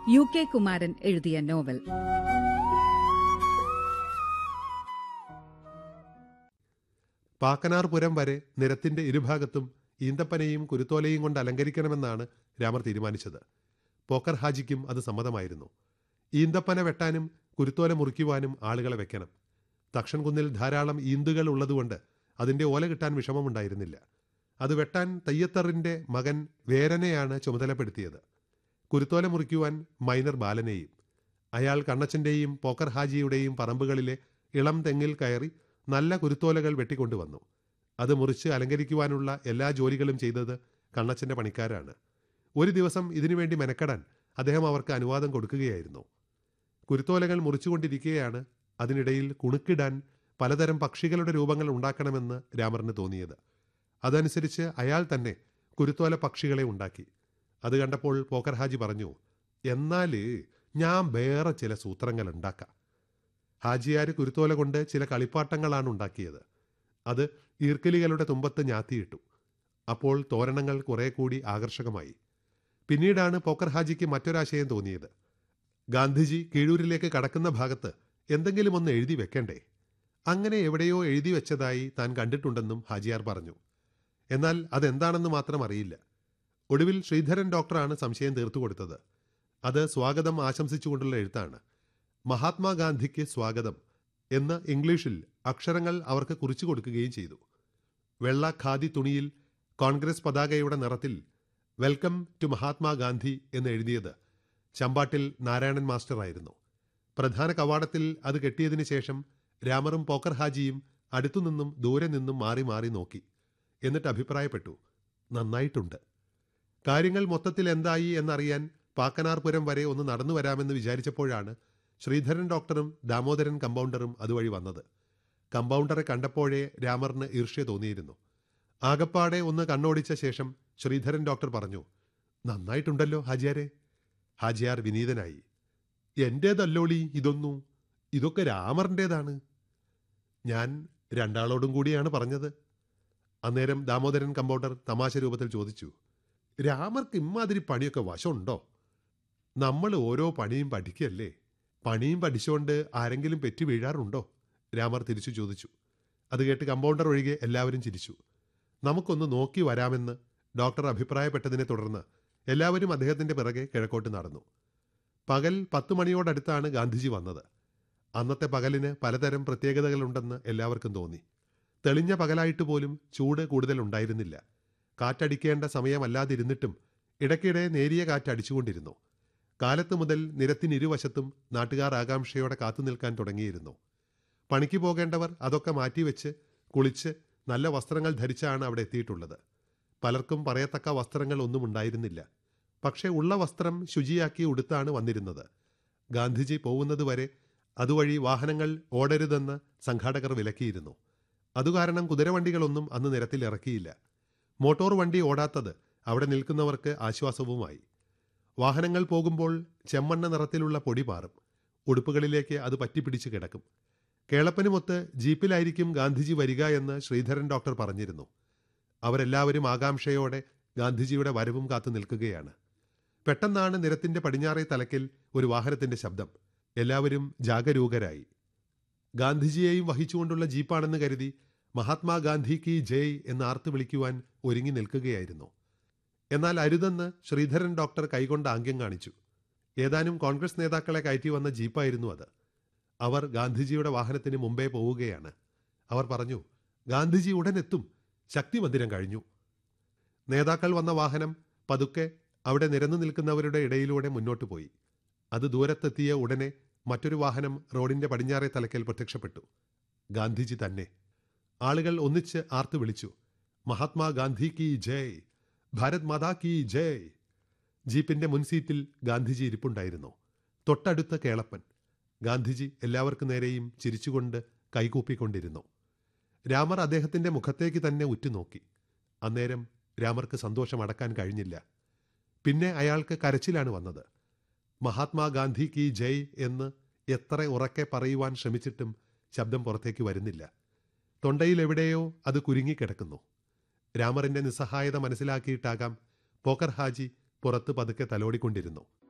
U K Kumaran എഴുതിയ novel Pakkanarpuram വരെ നിരത്തിന്റെ ഇരുഭാഗത്തും ഈന്തപ്പനയും കുരുത്തോലയും കൊണ്ട് അലങ്കരിക്കണമെന്നാണ് രാമർ തീരുമാനിച്ചത് പോക്കർ ഹാജിക്കും അത് സമ്മതമായിരുന്നു ഈന്തപ്പന വെട്ടാനും കുരുത്തോല മുറിക്കുവാനും ആളുകളെ വെക്കണം തക്ഷൻകുന്നിൽ ധാരാളം ഈന്തുകൾ ഉള്ളതുകൊണ്ട് അതിന്റെ ഓല കിട്ടാൻ വിഷമമുണ്ടായിരുന്നില്ല അത് വെട്ടാൻ തയ്യത്തറിന്റെ മകൻ വേരനെയാണ് ചുമതലപ്പെടുത്തിയത് കുരുത്തോല മുറിക്കുവാൻ മൈനർ ബാലനെയും അയാൾ കണ്ണച്ചന്റെയും പോക്കർ ഹാജിയുടെയും പറമ്പുകളിലെ ഇളം തെങ്ങിൽ കയറി നല്ല കുരുത്തോലകൾ വെട്ടിക്കൊണ്ടുവന്നു അത് മുറിച്ച് അലങ്കരിക്കുവാനുള്ള എല്ലാ ജോലികളും ചെയ്തത് കണ്ണച്ചന്റെ പണിക്കാരാണ് ഒരു ദിവസം ഇതിനുവേണ്ടി മെനക്കെടാൻ അദ്ദേഹം അവർക്ക് അനുവാദം കൊടുക്കുകയായിരുന്നു കുരുത്തോലകൾ മുറിച്ചുകൊണ്ടിരിക്കുകയാണ് അതിനിടയിൽ കുണുക്കിടാൻ പലതരം പക്ഷികളുടെ രൂപങ്ങൾ ഉണ്ടാക്കണമെന്ന് രാമറിന് തോന്നിയത് അതനുസരിച്ച് അയാൾ തന്നെ കുരുത്തോല പക്ഷികളെ ഉണ്ടാക്കി അത് കണ്ടപ്പോൾ പോക്കർ ഹാജി പറഞ്ഞു എന്നാല് ഞാൻ വേറെ ചില സൂത്രങ്ങൾ ഉണ്ടാക്കാം ഹാജിയാര് കുരുത്തോല കൊണ്ട് ചില കളിപ്പാട്ടങ്ങളാണ് ഉണ്ടാക്കിയത് അത് ഈർക്കിലികളുടെ തുമ്പത്ത് ഞാത്തിയിട്ടു അപ്പോൾ തോരണങ്ങൾ കുറെ കൂടി ആകർഷകമായി പിന്നീടാണ് പോക്കർ ഹാജിക്ക് മറ്റൊരാശയം തോന്നിയത് ഗാന്ധിജി കീഴൂരിലേക്ക് കടക്കുന്ന ഭാഗത്ത് എന്തെങ്കിലും ഒന്ന് എഴുതി വെക്കണ്ടേ അങ്ങനെ എവിടെയോ എഴുതി വെച്ചതായി താൻ കണ്ടിട്ടുണ്ടെന്നും ഹാജിയാർ പറഞ്ഞു എന്നാൽ അതെന്താണെന്ന് മാത്രം അറിയില്ല ഒടുവിൽ ശ്രീധരൻ ഡോക്ടറാണ് സംശയം തീർത്തു കൊടുത്തത് അത് സ്വാഗതം ആശംസിച്ചുകൊണ്ടുള്ള എഴുത്താണ് മഹാത്മാഗാന്ധിക്ക് സ്വാഗതം എന്ന് ഇംഗ്ലീഷിൽ അക്ഷരങ്ങൾ അവർക്ക് കുറിച്ചു കൊടുക്കുകയും ചെയ്തു വെള്ള ഖാദി തുണിയിൽ കോൺഗ്രസ് പതാകയുടെ നിറത്തിൽ വെൽക്കം ടു മഹാത്മാഗാന്ധി എന്ന് എഴുതിയത് ചമ്പാട്ടിൽ നാരായണൻ മാസ്റ്റർ ആയിരുന്നു പ്രധാന കവാടത്തിൽ അത് കെട്ടിയതിനു ശേഷം രാമറും പോക്കർ ഹാജിയും അടുത്തുനിന്നും ദൂരെ നിന്നും മാറി മാറി നോക്കി എന്നിട്ട് അഭിപ്രായപ്പെട്ടു നന്നായിട്ടുണ്ട് കാര്യങ്ങൾ മൊത്തത്തിൽ എന്തായി എന്നറിയാൻ പാക്കനാർപുരം വരെ ഒന്ന് നടന്നു വരാമെന്ന് വിചാരിച്ചപ്പോഴാണ് ശ്രീധരൻ ഡോക്ടറും ദാമോദരൻ കമ്പൗണ്ടറും അതുവഴി വന്നത് കമ്പൗണ്ടറെ കണ്ടപ്പോഴേ രാമറിന് ഈർഷ്യ തോന്നിയിരുന്നു ആകപ്പാടെ ഒന്ന് കണ്ണോടിച്ച ശേഷം ശ്രീധരൻ ഡോക്ടർ പറഞ്ഞു നന്നായിട്ടുണ്ടല്ലോ ഹാജിയാരെ ഹാജിയാർ വിനീതനായി എന്റേതല്ലോളി ഇതൊന്നു ഇതൊക്കെ രാമറിൻ്റേതാണ് ഞാൻ രണ്ടാളോടും കൂടിയാണ് പറഞ്ഞത് അന്നേരം ദാമോദരൻ കമ്പൗണ്ടർ തമാശ രൂപത്തിൽ ചോദിച്ചു രാമർക്ക് ഇമ്മാതിരി പണിയൊക്കെ വശമുണ്ടോ നമ്മൾ ഓരോ പണിയും പഠിക്കല്ലേ പണിയും പഠിച്ചുകൊണ്ട് ആരെങ്കിലും പെറ്റു വീഴാറുണ്ടോ രാമർ തിരിച്ചു ചോദിച്ചു അത് കേട്ട് കമ്പൗണ്ടർ ഒഴികെ എല്ലാവരും ചിരിച്ചു നമുക്കൊന്ന് നോക്കി വരാമെന്ന് ഡോക്ടർ അഭിപ്രായപ്പെട്ടതിനെ തുടർന്ന് എല്ലാവരും അദ്ദേഹത്തിന്റെ പിറകെ കിഴക്കോട്ട് നടന്നു പകൽ പത്ത് മണിയോടടുത്താണ് ഗാന്ധിജി വന്നത് അന്നത്തെ പകലിന് പലതരം പ്രത്യേകതകളുണ്ടെന്ന് എല്ലാവർക്കും തോന്നി തെളിഞ്ഞ പകലായിട്ട് പോലും ചൂട് കൂടുതൽ ഉണ്ടായിരുന്നില്ല കാറ്റടിക്കേണ്ട സമയമല്ലാതിരുന്നിട്ടും ഇടയ്ക്കിടെ നേരിയ കാറ്റ് അടിച്ചുകൊണ്ടിരുന്നു കാലത്ത് മുതൽ നിരത്തിനിരുവശത്തും നാട്ടുകാർ ആകാംക്ഷയോടെ കാത്തു നിൽക്കാൻ തുടങ്ങിയിരുന്നു പണിക്ക് പോകേണ്ടവർ അതൊക്കെ മാറ്റിവെച്ച് കുളിച്ച് നല്ല വസ്ത്രങ്ങൾ ധരിച്ചാണ് അവിടെ എത്തിയിട്ടുള്ളത് പലർക്കും പറയത്തക്ക വസ്ത്രങ്ങൾ ഒന്നും ഉണ്ടായിരുന്നില്ല പക്ഷേ ഉള്ള വസ്ത്രം ശുചിയാക്കി ഉടുത്താണ് വന്നിരുന്നത് ഗാന്ധിജി പോകുന്നതുവരെ അതുവഴി വാഹനങ്ങൾ ഓടരുതെന്ന് സംഘാടകർ വിലക്കിയിരുന്നു അതുകാരണം കുതിരവണ്ടികളൊന്നും അന്ന് നിരത്തിൽ ഇറക്കിയില്ല മോട്ടോർ വണ്ടി ഓടാത്തത് അവിടെ നിൽക്കുന്നവർക്ക് ആശ്വാസവുമായി വാഹനങ്ങൾ പോകുമ്പോൾ ചെമ്മണ്ണ നിറത്തിലുള്ള പൊടി പാറും ഉടുപ്പുകളിലേക്ക് അത് പറ്റിപ്പിടിച്ച് കിടക്കും കേളപ്പനുമൊത്ത് ജീപ്പിലായിരിക്കും ഗാന്ധിജി വരിക എന്ന് ശ്രീധരൻ ഡോക്ടർ പറഞ്ഞിരുന്നു അവരെല്ലാവരും ആകാംക്ഷയോടെ ഗാന്ധിജിയുടെ വരവും കാത്തു നിൽക്കുകയാണ് പെട്ടെന്നാണ് നിരത്തിന്റെ പടിഞ്ഞാറേ തലക്കിൽ ഒരു വാഹനത്തിന്റെ ശബ്ദം എല്ലാവരും ജാഗരൂകരായി ഗാന്ധിജിയെയും വഹിച്ചുകൊണ്ടുള്ള ജീപ്പാണെന്ന് കരുതി മഹാത്മാഗാന്ധി കി ജയ് എന്ന് ആർത്തു വിളിക്കുവാൻ ഒരുങ്ങി നിൽക്കുകയായിരുന്നു എന്നാൽ അരുതെന്ന് ശ്രീധരൻ ഡോക്ടർ കൈകൊണ്ട് ആംഗ്യം കാണിച്ചു ഏതാനും കോൺഗ്രസ് നേതാക്കളെ കയറ്റി വന്ന ജീപ്പായിരുന്നു അത് അവർ ഗാന്ധിജിയുടെ വാഹനത്തിന് മുമ്പേ പോവുകയാണ് അവർ പറഞ്ഞു ഗാന്ധിജി ഉടൻ എത്തും ശക്തി മന്ദിരം കഴിഞ്ഞു നേതാക്കൾ വന്ന വാഹനം പതുക്കെ അവിടെ നിരന്നു നിൽക്കുന്നവരുടെ ഇടയിലൂടെ മുന്നോട്ടു പോയി അത് ദൂരത്തെത്തിയ ഉടനെ മറ്റൊരു വാഹനം റോഡിന്റെ പടിഞ്ഞാറേ തലക്കൽ പ്രത്യക്ഷപ്പെട്ടു ഗാന്ധിജി തന്നെ ആളുകൾ ഒന്നിച്ച് ആർത്തു വിളിച്ചു മഹാത്മാഗാന്ധി കി ജയ് ഭാരത് മാതാ കി ജയ് ജീപ്പിന്റെ മുൻസീറ്റിൽ ഗാന്ധിജി ഇരിപ്പുണ്ടായിരുന്നു തൊട്ടടുത്ത കേളപ്പൻ ഗാന്ധിജി എല്ലാവർക്കു നേരെയും ചിരിച്ചുകൊണ്ട് കൈകൂപ്പിക്കൊണ്ടിരുന്നു രാമർ അദ്ദേഹത്തിന്റെ മുഖത്തേക്ക് തന്നെ ഉറ്റുനോക്കി അന്നേരം രാമർക്ക് സന്തോഷം അടക്കാൻ കഴിഞ്ഞില്ല പിന്നെ അയാൾക്ക് കരച്ചിലാണ് വന്നത് മഹാത്മാഗാന്ധി കി ജയ് എന്ന് എത്ര ഉറക്കെ പറയുവാൻ ശ്രമിച്ചിട്ടും ശബ്ദം പുറത്തേക്ക് വരുന്നില്ല തൊണ്ടയിൽ എവിടെയോ അത് കുരുങ്ങിക്കിടക്കുന്നു രാമറിന്റെ നിസ്സഹായത മനസ്സിലാക്കിയിട്ടാകാം പോക്കർ ഹാജി പുറത്ത് പതുക്കെ തലോടിക്കൊണ്ടിരുന്നു